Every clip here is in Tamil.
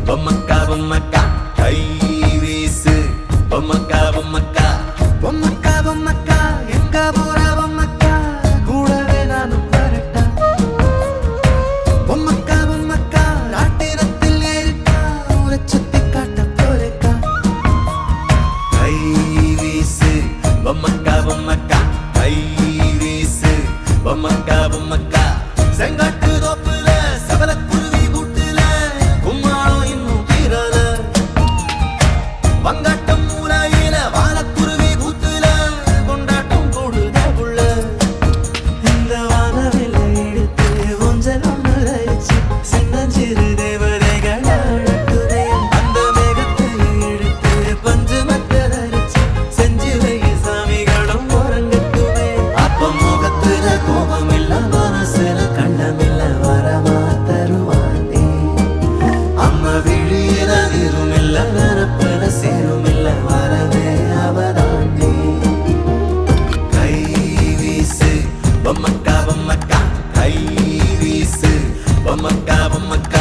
பொம்மக்கா பொம்மக்கா கை வீசு பொம்மக்கா பொம்மக்கா பொம்மக்கா பொம்மக்கா எங்க போற பொம்மக்கா கூடவே நானும் வரட்டா பொம்மக்கா பொம்மக்கா ராட்டினத்தில் ஏறிக்கா ஒரு சுத்தி காட்ட போறேக்கா கை வீசு பொம்மக்கா பொம்மக்கா கை வீசு பொம்மக்கா பொம்மக்கா செங்காட்டு தோப்புல சபல குருவி கூட்டுல கும்மாளம் இன்னும் தீரல பங்காட்டம் மூலையில வாழக்குருவி கூத்துல கொண்டாட்டம் கூடுதே புள்ள இந்த வானவில்லை எடுத்து ஊஞ்சல் ஒன்று அரிச்சு சின்னஞ்சிறு தேவதைகள் அழட்டுதே அந்த மேகத்தை எடுத்து பஞ்சு மக்கள் அரிச்சு செஞ்சு வை சாமிகளும் உறங்கட்டுமே அப்ப முகத்துல கோபம் இல்ல மனசுல கண்ணம் இல்ல வரமா தருவாண்டே அம்மா விழியில நீரும் இல்ல நிரப்புல சேரும் இல்ல வரவே அவதாண்டே கை வீசு பொம்மக்கா பொம்மக்கா கை வீசு பொம்மக்கா பொம்மக்கா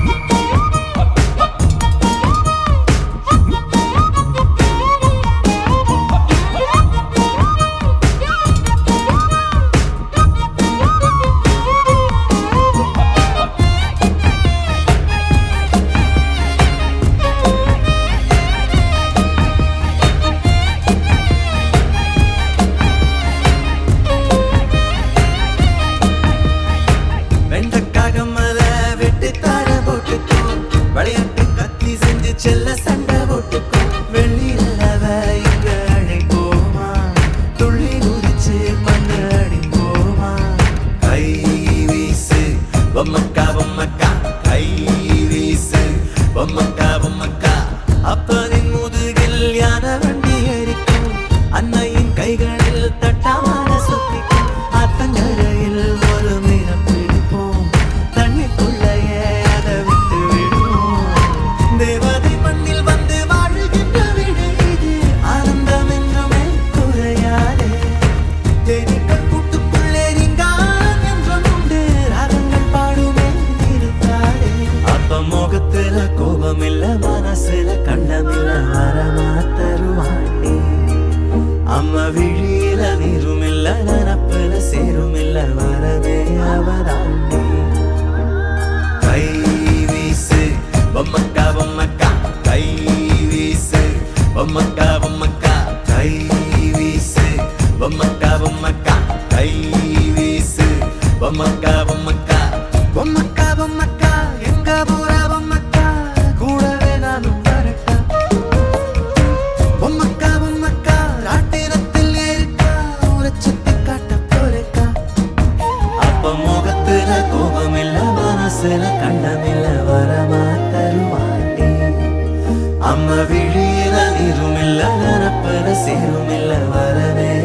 வெண்டைக்காக மலை வெட்டி தார போட்டுக்கோ விளையாட்டு கத்தி செஞ்சு செல்ல சண்டை போட்டுக்கோ வெள்ளி நிலவ இங்க அழைப்போமா துள்ளி குதிச்சு மண்ணு அடிப்போமா கை வீசு பொம்மக்கா பொம்மக்கா கை வீசு பொம்மக்கா பொம்மக்கா அப்பனின் முதுகில் யானை வண்டி எரிக்கும் அன்னையின் கைகளில் தட்டாமான சுத்திக்கும் ஆத்தங்கரையில் ஒரு மீனம் பிடிப்போம் தண்ணிக்குள்ளையே அதை விட்டு விடுவோம் தேவதை மண்ணில் வந்து வாழுகின்ற வீடு இது ஆனந்தம் என்றுமே குறையாதே தேனீக்கள் கூட்டுக்குள்ளே நீங்கான் என்றும் உண்டு ராகங்கள் பாடுமே நிறுத்தாதே அப்ப முகத்துல கோபம் இல்ல மனசுல கண்ணம் இல்ல வரமா தருவாண்டே அம்மா விழியில நீரும் இல்ல நினப்புல சேரும் இல்ல வரவே அவதாண்டே கை வீசு பொம்மக்கா பொம்மக்கா கை வீசு பொம்மக்கா பொம்மக்கா கை வீசு பொம்மக்கா பொம்மக்கா கை வீசு பொம்மக்கா பொம்மக்கா பொம்மக்கா பொம்மக்கா எங்க போற பொம்மக்கா கூடவே நானும் வரட்டா பொம்மக்கா பொம்மக்கா ராட்டினத்தில் ஏறிக்கா ஒரு சுத்தி காட்ட போறேக்கா அப்ப முகத்துல கோபம் இல்ல மனசுல கண்டம் இல்ல வரமா தருவாண்டே அம்மா விழியில நீரும் இல்ல நினப்புல சேரும் இல்ல வரவே